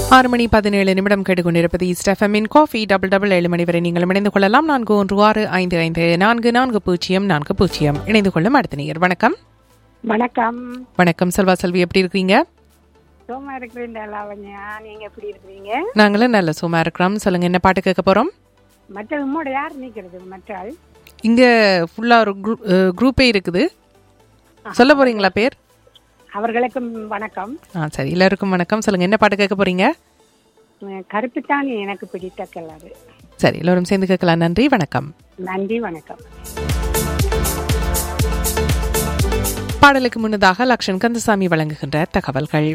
ஆறு மணி பதினேழு நிமிடம் கேட்டுக்கொண்டிருப்பது ஸ்டெஃபமின் காஃபி டபுள் டபுள் ஏழு மணி வரை நீங்கள் இணைந்து கொள்ளலாம் நான்கு ஒன்று ஆறு ஐந்து ஐந்து நான்கு நான்கு பூஜ்ஜியம் நான்கு பூஜ்ஜியம் இணைந்து கொள்ளும் அடுத்த நேயர் வணக்கம் வணக்கம் வணக்கம் செல்வா செல்வி எப்படி இருக்கீங்க சோமா இருக்கிறேன் லாவண்யா நீங்க எப்படி இருக்கிறீங்க நாங்களும் நல்ல சும்மா இருக்கிறோம் சொல்லுங்க என்ன பாட்டு கேட்க போறோம் மற்ற உம்மோட யார் நிக்கிறது மற்ற ஆள் இங்க ஃபுல்லா ஒரு குரூப்பே இருக்குது சொல்ல போறீங்களா பேர் அவர்களுக்கும் வணக்கம் ஆ சரி எல்லாருக்கும் வணக்கம் சொல்லுங்க என்ன பாட்டு கேட்க போறீங்க அஹ் கருப்புத்தான் எனக்கு பிடித்த கலரு சரி எல்லோரும் சேர்ந்து கேட்கலாம் நன்றி வணக்கம் நன்றி வணக்கம் பாடலுக்கு முன்னதாக லக்ஷன் கந்தசாமி வழங்குகின்ற தகவல்கள்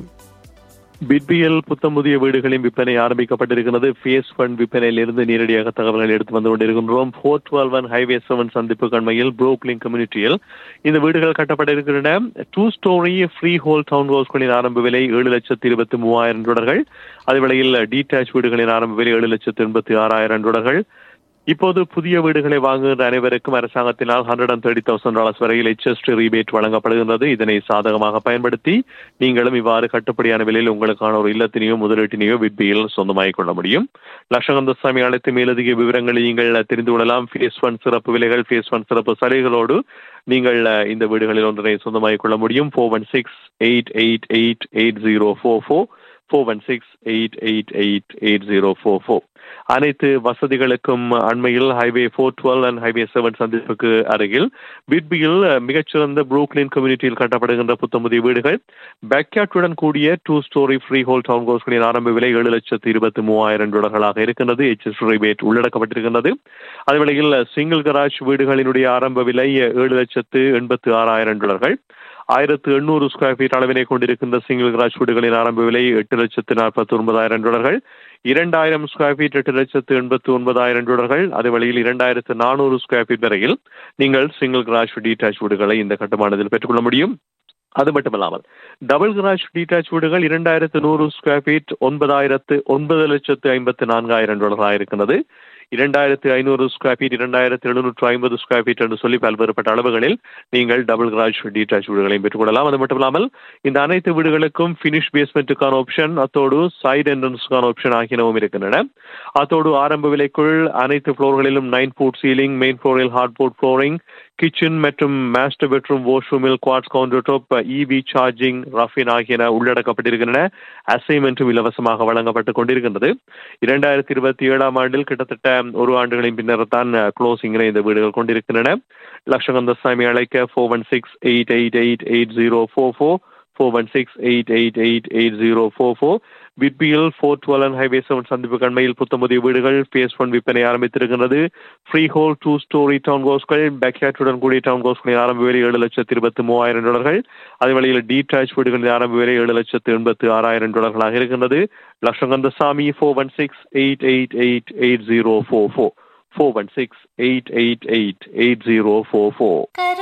பிட்பிஎல் புத்தம் புதிய வீடுகளின் விற்பனை ஆரம்பிக்கப்பட்டிருக்கிறது ஃபேஸ் ஃபண்ட் விற்பனையிலிருந்து நேரடியாக தகவல்கள் எடுத்து வந்து கொண்டிருக்கின்றோம் four twelve and highway seven சந்திப்பு கண்மையில் புரோக்லிங் கம்யூனிட்டியில் இந்த வீடுகள் கட்டப்பட இருக்கின்றன two storey freehold town ஹவுஸ்களின் ஆரம்ப விலை ஏழு லட்சத்தி இருபத்தி மூவாயிரம் டாலர்கள் அதே வேளையில் டீடாச் வீடுகளின் ஆரம்ப விலை ஏழு லட்சத்தி எண்பத்தி ஆறாயிரம் டாலர்கள் இப்போது புதிய வீடுகளை வாங்குகின்ற அனைவருக்கும் அரசாங்கத்தினால் hundred and thirty thousand dollars வரையில் எச்எஸ்டி ரீபேட் வழங்கப்படுகின்றது இதனை சாதகமாக பயன்படுத்தி நீங்களும் இவ்வாறு கட்டுப்படியான விலையில் உங்களுக்கான ஒரு இல்லத்தினையோ முதலீட்டினையோ விட்பியில் சொந்தமாகிக் கொள்ள முடியும் லட்சகந்தசாமி அழைத்து மேலதிக விவரங்களை நீங்கள் தெரிந்து கொள்ளலாம் ஃபேஸ் ஒன் சிறப்பு விலைகள் ஃபேஸ் ஒன் சிறப்பு சலுகைகளோடு நீங்கள் இந்த வீடுகளில் ஒன்றினை சொந்தமாகிக் கொள்ள முடியும் four one six eight eight eight eight zero four four four one six eight eight eight eight zero four four அனைத்து வசதிகளுக்கும் அண்மையில் highway four twelve and highway seven சந்திப்புக்கு அருகில் பிட்பியில் மிகச்சிறந்த புரூக்லின் கம்யூனிட்டியில் கட்டப்படுகின்ற புத்தமுதிய வீடுகள் பேக்யாட்டுடன் கூடிய two storey freehold town ஹவுஸ்களின் ஆரம்ப விலை ஏழு லட்சத்து இருபத்தி மூவாயிரம் டாலர்களாக இருக்கின்றது எச்எஸ் ரிபேட் உள்ளடக்கப்பட்டிருக்கின்றது அதே வேளையில் சிங்கிள் கராஜ் வீடுகளினுடைய ஆரம்ப விலை ஏழு லட்சத்து எண்பத்து ஆறாயிரம் டாலர்கள் ஆயிரத்து எண்ணூறு ஸ்கொயர் ஃபீட் அளவினை கொண்டிருக்கின்ற சிங்கிள் கிராஜ் வீடுகளின் ஆரம்ப விலை எட்டு லட்சத்து நாற்பத்தி ஒன்பதாயிரம் டாலர்கள் இரண்டாயிரம் ஸ்கொயர் ஃபீட் எட்டு லட்சத்து எண்பத்து ஒன்பதாயிரம் டாலர்கள் அதே வழியில் இரண்டாயிரத்து நானூறு ஸ்கொயர் ஃபீட் வரையில் நீங்கள் சிங்கிள் கிராஜ் டீடாச் வீடுகளை இந்த கட்டுமானத்தில் பெற்றுக்கொள்ள முடியும் அது மட்டுமல்லாமல் டபுள் கிராஜ் டீடாச் வீடுகள் இரண்டாயிரத்து நூறு ஸ்கொயர் ஃபீட் ஒன்பதாயிரத்து ஒன்பது லட்சத்து ஐம்பத்து நான்காயிரம் டாலர்களாக இருக்கிறது இரண்டாயிரத்து ஐநூறு ஸ்கொயர் ஃபீட் இரண்டாயிரத்து எழுநூற்று ஐம்பது ஸ்கொயர் ஃபீட் என்று சொல்லி பல்வேறுபட்ட அளவுகளில் நீங்கள் டபுள் கிராஜ் டீடாச் வீடுகளையும் பெற்றுக்கொள்ளலாம் அது மட்டும் இல்லாமல் இந்த அனைத்து வீடுகளுக்கும் ஃபினிஷ் பேஸ்மெண்ட்டுக்கான ஆப்ஷன் அத்தோடு சைடு என்ட்ரன்ஸுக்கான ஆப்ஷன் ஆகியனவும் இருக்கின்றன அத்தோடு ஆரம்ப விலைக்குள் அனைத்து ஃப்ளோர்களிலும் நைன் ஃபுட் சீலிங் மெயின் ஃப்ளோரில் ஹார்ட் போர்ட் ஃப்ளோரிங் கிச்சன் மற்றும் மாஸ்டர் பெட்ரூம் வாஷ்ரூமில் quartz counter top EV charging rough in ஆகியன உள்ளடக்கப்பட்டிருக்கின்றன அசைன்மெண்ட்டும் இலவசமாக வழங்கப்பட்டுக் கொண்டிருக்கின்றது இரண்டாயிரத்தி இருபத்தி ஏழாம் ஆண்டில் கிட்டத்தட்ட ஒரு ஆண்டுகளின் பின்னர் தான் க்ளோசிங்கினை இந்த வீடுகள் கொண்டிருக்கின்றன லட்சகந்தசாமி அழைக்க four one six eight eight eight eight zero four four four one six eight eight eight eight zero four four விட்பியில் four twelve and highway seven சந்திப்பு கண்மையில் புத்தமுதிய வீடுகள் பேஸ் ஒன் விற்பனை ஆரம்பித்திருக்கிறது freehold two storey town ஹவுஸ்கள் பேக்யாட்டுடன் கூடிய டவுன் ஹவுஸ்களின் ஆரம்ப விலை ஏழு லட்சத்து இருபத்தி மூவாயிரம் டாலர்கள் அதே வழியில் டீடாச் வீடுகளின் ஆரம்ப விலை ஏழு லட்சத்து எண்பத்து ஆறாயிரம் டாலர்களாக இருக்கின்றது லட்சங்கந்தசாமி four one six eight eight eight eight zero four four four one six eight eight eight eight zero four four